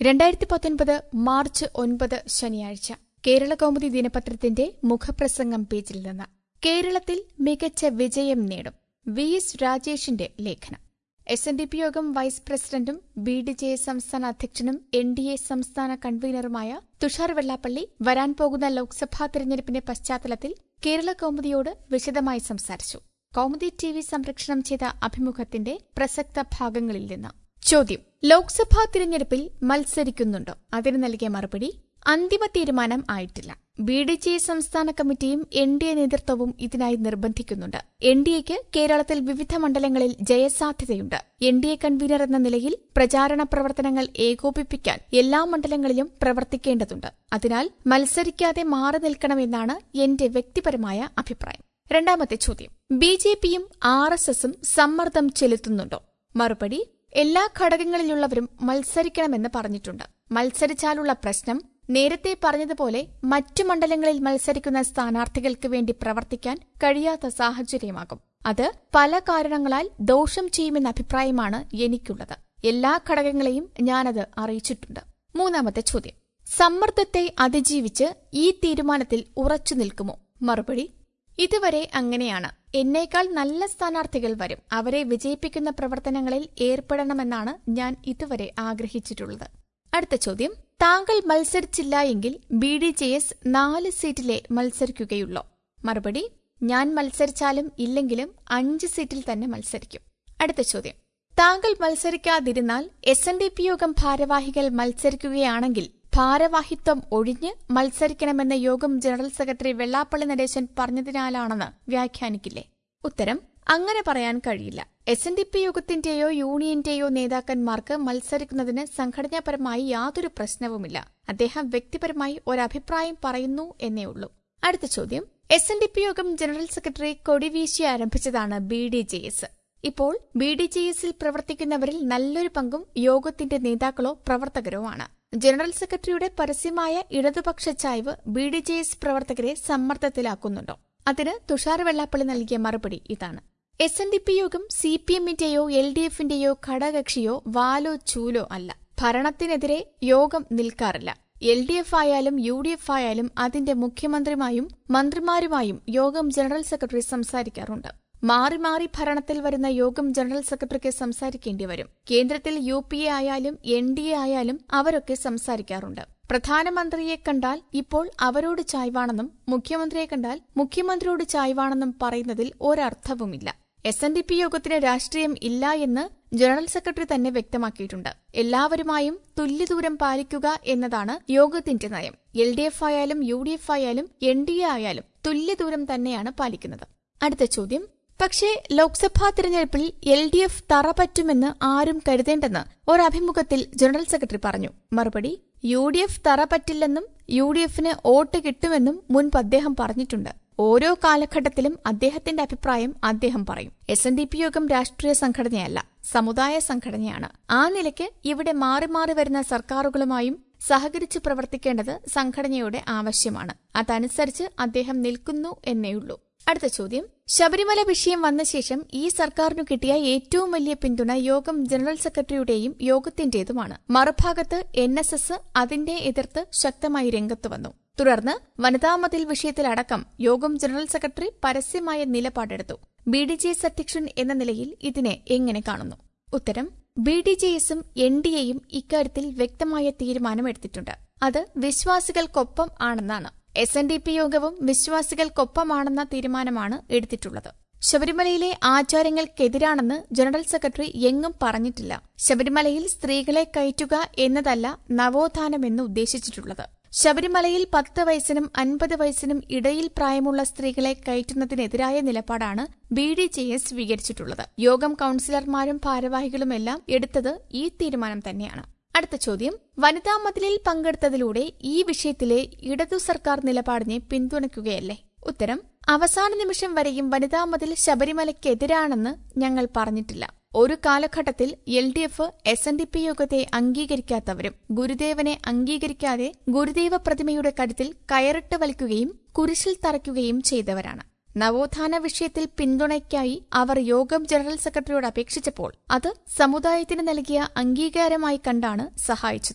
രണ്ടായിരത്തി പത്തൊൻപത് മാർച്ച് ഒൻപത് ശനിയാഴ്ച കേരളകൗമുദി ദിനപത്രത്തിന്റെ മുഖപ്രസംഗം പേജിൽ നിന്ന് കേരളത്തിൽ മികച്ച വിജയം നേടും വി എസ് രാജേഷിന്റെ ലേഖനം S N D P Yogam vice പ്രസിഡന്റും ബി ഡി ജെ എസ് സംസ്ഥാന അധ്യക്ഷനും എൻ ഡി എ സംസ്ഥാന കൺവീനറുമായ തുഷാർ വെള്ളാപ്പള്ളി വരാൻ പോകുന്ന ലോക്സഭാ തെരഞ്ഞെടുപ്പിന്റെ പശ്ചാത്തലത്തിൽ കേരള കൗമുദിയോട് വിശദമായി സംസാരിച്ചു കൗമുദി ടി വി സംപ്രേഷണം ചെയ്ത അഭിമുഖത്തിന്റെ പ്രസക്ത ഭാഗങ്ങളിൽ നിന്ന് ചോദ്യം ലോക്സഭാ തിരഞ്ഞെടുപ്പിൽ മത്സരിക്കുന്നുണ്ടോ അതിന് നൽകിയ മറുപടി അന്തിമ തീരുമാനം ആയിട്ടില്ല ബി ഡി ജെ സംസ്ഥാന കമ്മിറ്റിയും എൻ ഡി എ നേതൃത്വവും ഇതിനായി നിർബന്ധിക്കുന്നുണ്ട് എൻ ഡി എക്ക് കേരളത്തിൽ വിവിധ മണ്ഡലങ്ങളിൽ ജയസാധ്യതയുണ്ട് എൻ ഡി എ കൺവീനർ എന്ന നിലയിൽ പ്രചാരണ പ്രവർത്തനങ്ങൾ ഏകോപിപ്പിക്കാൻ എല്ലാ മണ്ഡലങ്ങളിലും പ്രവർത്തിക്കേണ്ടതുണ്ട് അതിനാൽ മത്സരിക്കാതെ മാറി നിൽക്കണമെന്നാണ് എന്റെ വ്യക്തിപരമായ അഭിപ്രായം രണ്ടാമത്തെ ചോദ്യം ബി ജെ പിയും ആർ എസ് എസും സമ്മർദ്ദം ചെലുത്തുന്നുണ്ടോ മറുപടി എല്ലാ ഘടകങ്ങളിലുള്ളവരും മത്സരിക്കണമെന്ന് പറഞ്ഞിട്ടുണ്ട് മത്സരിച്ചാലുള്ള പ്രശ്നം നേരത്തെ പറഞ്ഞതുപോലെ മറ്റു മണ്ഡലങ്ങളിൽ മത്സരിക്കുന്ന സ്ഥാനാർത്ഥികൾക്ക് വേണ്ടി പ്രവർത്തിക്കാൻ കഴിയാത്ത സാഹചര്യമാകും അത് പല കാരണങ്ങളാൽ ദോഷം ചെയ്യുമെന്ന അഭിപ്രായമാണ് എനിക്കുള്ളത് എല്ലാ ഘടകങ്ങളെയും ഞാനത് അറിയിച്ചിട്ടുണ്ട് മൂന്നാമത്തെ ചോദ്യം സമ്മർദ്ദത്തെ അതിജീവിച്ച് ഈ തീരുമാനത്തിൽ ഉറച്ചു നിൽക്കുമോ മറുപടി ഇതുവരെ അങ്ങനെയാണ് എന്നേക്കാൾ നല്ല സ്ഥാനാർത്ഥികൾ വരും അവരെ വിജയിപ്പിക്കുന്ന പ്രവർത്തനങ്ങളിൽ ഏർപ്പെടണമെന്നാണ് ഞാൻ ഇതുവരെ ആഗ്രഹിച്ചിട്ടുള്ളത് അടുത്ത ചോദ്യം താങ്കൾ മത്സരിച്ചില്ല എങ്കിൽ ബി ഡി ജെ എസ് നാല് സീറ്റിലെ മത്സരിക്കുകയുള്ളോ മറുപടി ഞാൻ മത്സരിച്ചാലും ഇല്ലെങ്കിലും അഞ്ച് സീറ്റിൽ തന്നെ മത്സരിക്കും അടുത്ത ചോദ്യം താങ്കൾ മത്സരിക്കാതിരുന്നാൽ S N D P Yogam ഭാരവാഹികൾ മത്സരിക്കുകയാണെങ്കിൽ ഭാരവാഹിത്വം ഒഴിഞ്ഞ് മത്സരിക്കണമെന്ന് യോഗം ജനറൽ സെക്രട്ടറി വെള്ളാപ്പള്ളി നടേശൻ പറഞ്ഞതിനാലാണെന്ന് വ്യാഖ്യാനിക്കില്ലേ ഉത്തരം അങ്ങനെ പറയാൻ കഴിയില്ല എസ് എൻ ഡി പി യോഗത്തിന്റെയോ യൂണിയന്റെയോ നേതാക്കന്മാർക്ക് മത്സരിക്കുന്നതിന് സംഘടനാപരമായി യാതൊരു പ്രശ്നവുമില്ല അദ്ദേഹം വ്യക്തിപരമായി ഒരഭിപ്രായം പറയുന്നു എന്നേ ഉള്ളൂ അടുത്ത ചോദ്യം എസ് എൻ ഡി പി യോഗം ജനറൽ സെക്രട്ടറി കൊടിവീശി ആരംഭിച്ചതാണ് ബി ഡി ജെ എസ് ഇപ്പോൾ ബി ഡി ജെ എസിൽ പ്രവർത്തിക്കുന്നവരിൽ നല്ലൊരു പങ്കും യോഗത്തിന്റെ നേതാക്കളോ പ്രവർത്തകരോ ആണ് ജനറൽ സെക്രട്ടറിയുടെ പരസ്യമായ ഇടതുപക്ഷ ചായ്വ് ബി ഡി ജെ എസ് പ്രവർത്തകരെ സമ്മർദ്ദത്തിലാക്കുന്നുണ്ടോ അതിന് തുഷാർ വെള്ളാപ്പള്ളി നൽകിയ മറുപടി ഇതാണ് S N D P Yogam C P എമ്മിന്റെയോ എൽ ഡി എഫിന്റെയോ ഘടകക്ഷിയോ വാലോ ചൂലോ അല്ല ഭരണത്തിനെതിരെ യോഗം നിൽക്കാറില്ല എൽ ഡി എഫ് ആയാലും യു ഡി എഫ് ആയാലും അതിന്റെ മുഖ്യമന്ത്രിമായും മന്ത്രിമാരുമായും യോഗം ജനറൽ സെക്രട്ടറി സംസാരിക്കാറുണ്ട് മാറി മാറി ഭരണത്തിൽ വരുന്ന യോഗം ജനറൽ സെക്രട്ടറിക്ക് സംസാരിക്കേണ്ടി വരും കേന്ദ്രത്തിൽ യു പി എ ആയാലും എൻ ഡി എ ആയാലും അവരൊക്കെ സംസാരിക്കാറുണ്ട് പ്രധാനമന്ത്രിയെ കണ്ടാൽ ഇപ്പോൾ അവരോട് ചായ്വാണെന്നും മുഖ്യമന്ത്രിയെ കണ്ടാൽ മുഖ്യമന്ത്രിയോട് ചായ്വാണെന്നും പറയുന്നതിൽ ഒരർത്ഥവുമില്ല എസ് എൻ ഡി പി യോഗത്തിന് രാഷ്ട്രീയം ഇല്ല എന്ന് ജനറൽ സെക്രട്ടറി തന്നെ വ്യക്തമാക്കിയിട്ടുണ്ട് എല്ലാവരുമായും തുല്യദൂരം പാലിക്കുക എന്നതാണ് യോഗത്തിന്റെ നയം എൽ ഡി എഫ് ആയാലും യു ഡി എഫ് ആയാലും എൻ ഡി എ ആയാലും തുല്യദൂരം തന്നെയാണ് പാലിക്കുന്നത് അടുത്ത ചോദ്യം പക്ഷേ ലോക്സഭാ തിരഞ്ഞെടുപ്പിൽ എൽ ഡി എഫ് തറ പറ്റുമെന്ന് ആരും കരുതേണ്ടെന്ന് ഒരഭിമുഖത്തിൽ ജനറൽ സെക്രട്ടറി പറഞ്ഞു മറുപടി യു ഡി എഫ് തറ പറ്റില്ലെന്നും യു ഡി എഫിന് വോട്ട് കിട്ടുമെന്നും മുൻപ് അദ്ദേഹം പറഞ്ഞിട്ടുണ്ട് ഓരോ കാലഘട്ടത്തിലും അദ്ദേഹത്തിന്റെ അഭിപ്രായം അദ്ദേഹം പറയും എസ് എൻ ഡി പി യോഗം രാഷ്ട്രീയ സംഘടനയല്ല സമുദായ സംഘടനയാണ് ആ നിലയ്ക്ക് ഇവിടെ മാറി മാറി വരുന്ന സർക്കാരുകളുമായും സഹകരിച്ച് പ്രവർത്തിക്കേണ്ടത് സംഘടനയുടെ ആവശ്യമാണ് അതനുസരിച്ച് അദ്ദേഹം നിൽക്കുന്നു എന്നേയുള്ളൂ അടുത്ത ചോദ്യം ശബരിമല വിഷയം വന്ന ശേഷം ഈ സർക്കാരിനു കിട്ടിയ ഏറ്റവും വലിയ പിന്തുണ യോഗം ജനറൽ സെക്രട്ടറിയുടെയും യോഗത്തിന്റേതുമാണ് മറുഭാഗത്ത് എൻ എസ് എസ് അതിന്റെ എതിർത്ത് ശക്തമായി രംഗത്തു വന്നു തുടർന്ന് വനിതാ മതിൽ വിഷയത്തിലടക്കം യോഗം ജനറൽ സെക്രട്ടറി പരസ്യമായ നിലപാടെടുത്തു ബി ഡി ജെ എസ് അധ്യക്ഷൻ എന്ന നിലയിൽ ഇതിനെ എങ്ങനെ കാണുന്നു ഉത്തരം ബി ഡി ജെ എസും എൻ ഡി എയും ഇക്കാര്യത്തിൽ വ്യക്തമായ തീരുമാനമെടുത്തിട്ടുണ്ട് അത് വിശ്വാസികൾക്കൊപ്പം ആണെന്നാണ് എസ് എൻ ഡി പി യോഗവും വിശ്വാസികൾക്കൊപ്പമാണെന്ന തീരുമാനമാണ് എടുത്തിട്ടുള്ളത് ശബരിമലയിലെ ആചാരങ്ങൾക്കെതിരാണെന്ന് ജനറൽ സെക്രട്ടറി എങ്ങും പറഞ്ഞിട്ടില്ല ശബരിമലയിൽ സ്ത്രീകളെ കയറ്റുക എന്നതല്ല നവോത്ഥാനമെന്ന് ഉദ്ദേശിച്ചിട്ടുള്ളത് ശബരിമലയിൽ പത്ത് വയസ്സിനും അൻപത് വയസ്സിനും ഇടയിൽ പ്രായമുള്ള സ്ത്രീകളെ കയറ്റുന്നതിനെതിരായ നിലപാടാണ് ബി ഡി ജെ എസ് സ്വീകരിച്ചിട്ടുള്ളത് യോഗം കൌൺസിലർമാരും ഭാരവാഹികളുമെല്ലാം എടുത്തത് ഈ തീരുമാനം തന്നെയാണ് അടുത്ത ചോദ്യം വനിതാ മതിലിൽ പങ്കെടുത്തതിലൂടെ ഈ വിഷയത്തിലെ ഇടതു സർക്കാർ നിലപാടിനെ പിന്തുണയ്ക്കുകയല്ലേ ഉത്തരം അവസാന നിമിഷം വരെയും വനിതാ മതിൽ ശബരിമലയ്ക്കെതിരാണെന്ന് ഞങ്ങൾ പറഞ്ഞിട്ടില്ല ഒരു കാലഘട്ടത്തിൽ L D F S N D P യോഗത്തെ അംഗീകരിക്കാത്തവരും ഗുരുദേവനെ അംഗീകരിക്കാതെ ഗുരുദേവ പ്രതിമയുടെ കഴുത്തിൽ കയറിട്ട് വലിക്കുകയും കുരിശിൽ തറയ്ക്കുകയും ചെയ്തവരാണ് നവോത്ഥാന വിഷയത്തിൽ പിന്തുണയ്ക്കായി അവർ യോഗം ജനറൽ സെക്രട്ടറിയോട് അപേക്ഷിച്ചപ്പോൾ അത് സമുദായത്തിന് നൽകിയ അംഗീകാരമായി കണ്ടാണ് സഹായിച്ചത്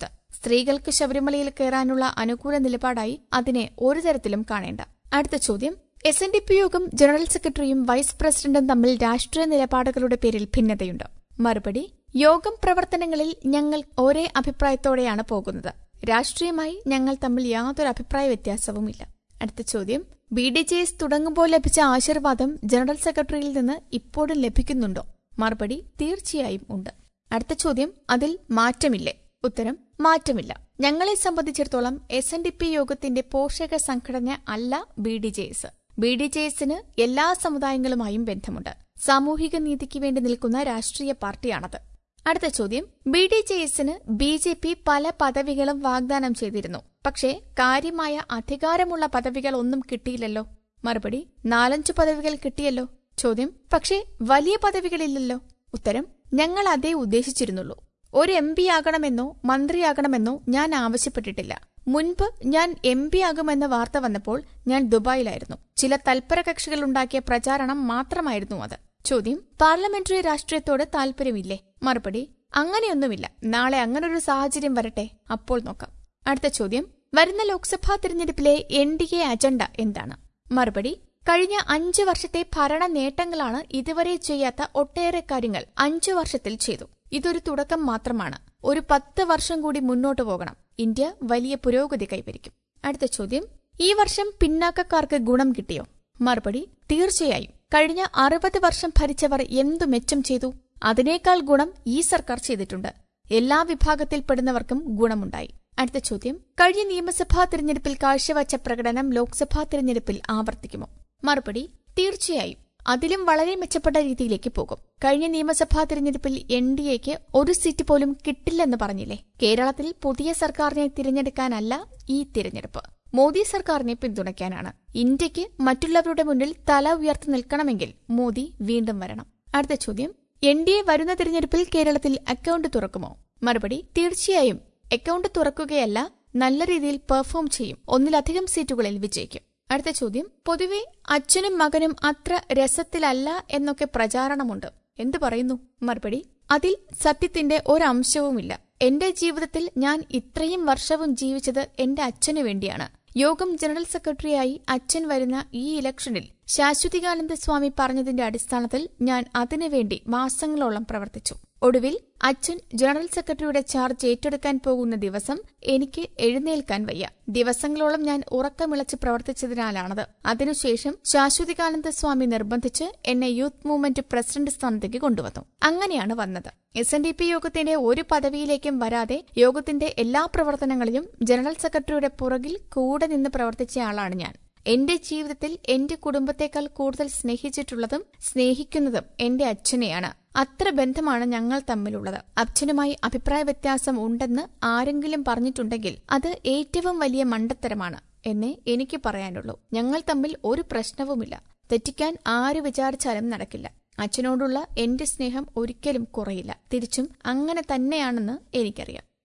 സ്ത്രീകൾക്ക് ശബരിമലയിൽ കയറാനുള്ള അനുകൂല നിലപാടായി അതിനെ ഒരു തരത്തിലും കാണേണ്ട അടുത്ത ചോദ്യം എസ് എൻ ഡി പി യോഗം ജനറൽ സെക്രട്ടറിയും വൈസ് പ്രസിഡന്റും തമ്മിൽ രാഷ്ട്രീയ നിലപാടുകളുടെ പേരിൽ ഭിന്നതയുണ്ട് മറുപടി യോഗം പ്രവർത്തനങ്ങളിൽ ഞങ്ങൾ ഒരേ അഭിപ്രായത്തോടെയാണ് പോകുന്നത് രാഷ്ട്രീയമായി ഞങ്ങൾ തമ്മിൽ യാതൊരു അഭിപ്രായ വ്യത്യാസവുമില്ല അടുത്ത ചോദ്യം ബി ഡി ജെ എസ് തുടങ്ങുമ്പോൾ ലഭിച്ച ആശീർവാദം ജനറൽ സെക്രട്ടറിയിൽ നിന്ന് ഇപ്പോഴും ലഭിക്കുന്നുണ്ടോ മറുപടി തീർച്ചയായും ഉണ്ട് അടുത്ത ചോദ്യം അതിൽ മാറ്റമില്ലേ ഉത്തരം മാറ്റമില്ല ഞങ്ങളെ സംബന്ധിച്ചിടത്തോളം എസ് എൻ ഡി പി യോഗത്തിന്റെ പോഷക സംഘടന അല്ല B D J S B D J എസിന് എല്ലാ സമുദായങ്ങളുമായും ബന്ധമുണ്ട് സാമൂഹിക നീതിക്ക് വേണ്ടി നിൽക്കുന്ന രാഷ്ട്രീയ പാർട്ടിയാണത് അടുത്ത ചോദ്യം ബി ഡി ജെ എസിന് ബി ജെ പി പല പദവികളും വാഗ്ദാനം ചെയ്തിരുന്നു പക്ഷേ കാര്യമായ അധികാരമുള്ള പദവികൾ ഒന്നും കിട്ടിയില്ലല്ലോ മറുപടി നാലഞ്ചു പദവികൾ കിട്ടിയല്ലോ ചോദ്യം പക്ഷേ വലിയ പദവികളില്ലല്ലോ ഉത്തരം ഞങ്ങൾ അതേ ഉദ്ദേശിച്ചിരുന്നുള്ളൂ ഒരു എം പി ആകണമെന്നോ മന്ത്രിയാകണമെന്നോ ഞാൻ ആവശ്യപ്പെട്ടിട്ടില്ല മുൻപ് ഞാൻ എം പി ആകുമെന്ന വാർത്ത വന്നപ്പോൾ ഞാൻ ദുബായിലായിരുന്നു ചില തൽപര കക്ഷികളുണ്ടാക്കിയ പ്രചാരണം മാത്രമായിരുന്നു അത് ചോദ്യം പാർലമെന്ററി രാഷ്ട്രീയത്തോട് താൽപര്യമില്ലേ മറുപടി അങ്ങനെയൊന്നുമില്ല നാളെ അങ്ങനൊരു സാഹചര്യം വരട്ടെ അപ്പോൾ നോക്കാം അടുത്ത ചോദ്യം വരുന്ന ലോക്സഭാ തിരഞ്ഞെടുപ്പിലെ എൻ ഡി എ അജണ്ട എന്താണ് മറുപടി കഴിഞ്ഞ അഞ്ചു വർഷത്തെ ഭരണ നേട്ടങ്ങളാണ് ഇതുവരെ ചെയ്യാത്ത ഒട്ടേറെ കാര്യങ്ങൾ അഞ്ചു വർഷത്തിൽ ചെയ്തു ഇതൊരു തുടക്കം മാത്രമാണ് ഒരു പത്ത് വർഷം കൂടി മുന്നോട്ടു പോകണം ഇന്ത്യ വലിയ പുരോഗതി കൈവരിക്കും അടുത്ത ചോദ്യം ഈ വർഷം പിന്നാക്കക്കാർക്ക് ഗുണം കിട്ടിയോ മറുപടി തീർച്ചയായും കഴിഞ്ഞ അറുപത് വർഷം ഭരിച്ചവർ എന്തു മെച്ചം ചെയ്തു അതിനേക്കാൾ ഗുണം ഈ സർക്കാർ ചെയ്തിട്ടുണ്ട് എല്ലാ വിഭാഗത്തിൽപ്പെടുന്നവർക്കും ഗുണമുണ്ടായി അടുത്ത ചോദ്യം കഴിഞ്ഞ നിയമസഭാ തിരഞ്ഞെടുപ്പിൽ കാഴ്ചവച്ച പ്രകടനം ലോക്സഭാ തിരഞ്ഞെടുപ്പിൽ ആവർത്തിക്കുമോ മറുപടി തീർച്ചയായും അതിലും വളരെ മെച്ചപ്പെട്ട രീതിയിലേക്ക് പോകും കഴിഞ്ഞ നിയമസഭാ തിരഞ്ഞെടുപ്പിൽ എൻ ഡി എക്ക് ഒരു സീറ്റ് പോലും കിട്ടില്ലെന്ന് പറഞ്ഞില്ലേ കേരളത്തിൽ പുതിയ സർക്കാരിനെ തിരഞ്ഞെടുക്കാനല്ല ഈ തിരഞ്ഞെടുപ്പ് മോദി സർക്കാരിനെ പിന്തുണയ്ക്കാനാണ് ഇന്ത്യക്ക് മറ്റുള്ളവരുടെ മുന്നിൽ തല ഉയർത്തി നിൽക്കണമെങ്കിൽ മോദി വീണ്ടും വരണം അടുത്ത ചോദ്യം എൻ ഡി എ വരുന്ന തിരഞ്ഞെടുപ്പിൽ കേരളത്തിൽ അക്കൌണ്ട് തുറക്കുമോ മറുപടി തീർച്ചയായും അക്കൌണ്ട് തുറക്കുകയല്ല നല്ല രീതിയിൽ പെർഫോം ചെയ്യും ഒന്നിലധികം സീറ്റുകളിൽ വിജയിക്കും അടുത്ത ചോദ്യം പൊതുവെ അച്ഛനും മകനും അത്ര രസത്തിലല്ല എന്നൊക്കെ പ്രചാരണമുണ്ട് എന്തു പറയുന്നു മറുപടി അതിൽ സത്യത്തിന്റെ ഒരംശവുമില്ല എന്റെ ജീവിതത്തിൽ ഞാൻ ഇത്രയും വർഷവും ജീവിച്ചത് എന്റെ അച്ഛനു വേണ്ടിയാണ് യോഗം ജനറൽ സെക്രട്ടറിയായി അച്ഛൻ വരുന്ന ഈ ഇലക്ഷനിൽ ശാശ്വതികാനന്ദ സ്വാമി പറഞ്ഞതിന്റെ അടിസ്ഥാനത്തിൽ ഞാൻ അതിനുവേണ്ടി മാസങ്ങളോളം പ്രവർത്തിച്ചു ഒടുവിൽ അച്ഛൻ ജനറൽ സെക്രട്ടറിയുടെ ചാർജ് ഏറ്റെടുക്കാൻ പോകുന്ന ദിവസം എനിക്ക് എഴുന്നേൽക്കാൻ വയ്യ ദിവസങ്ങളോളം ഞാൻ ഉറക്കമിളച്ച് പ്രവർത്തിച്ചതിനാലാണത് അതിനുശേഷം ശാശ്വതികാനന്ദ സ്വാമി നിർബന്ധിച്ച് എന്നെ യൂത്ത് മൂവ്മെന്റ് പ്രസിഡന്റ് സ്ഥാനത്തേക്ക് കൊണ്ടുവന്നു അങ്ങനെയാണ് വന്നത് എസ് എൻ ഡി പി യോഗത്തിന്റെ ഒരു പദവിയിലേക്കും വരാതെ യോഗത്തിന്റെ എല്ലാ പ്രവർത്തനങ്ങളിലും ജനറൽ സെക്രട്ടറിയുടെ പുറകിൽ കൂടെ നിന്ന് പ്രവർത്തിച്ചയാളാണ് ഞാൻ എന്റെ ജീവിതത്തിൽ എന്റെ കുടുംബത്തെക്കാൾ കൂടുതൽ സ്നേഹിച്ചിട്ടുള്ളതും സ്നേഹിക്കുന്നതും എന്റെ അച്ഛനെയാണ് അത്ര ബന്ധമാണ് ഞങ്ങൾ തമ്മിലുള്ളത് അച്ഛനുമായി അഭിപ്രായ വ്യത്യാസം ഉണ്ടെന്ന് ആരെങ്കിലും പറഞ്ഞിട്ടുണ്ടെങ്കിൽ അത് ഏറ്റവും വലിയ മണ്ടത്തരമാണ് എന്നേ എനിക്ക് പറയാനുള്ളൂ ഞങ്ങൾ തമ്മിൽ ഒരു പ്രശ്നവുമില്ല തെറ്റിക്കാൻ ആര് വിചാരിച്ചാലും നടക്കില്ല അച്ഛനോടുള്ള എന്റെ സ്നേഹം ഒരിക്കലും കുറയില്ല തിരിച്ചും അങ്ങനെ തന്നെയാണെന്ന് എനിക്കറിയാം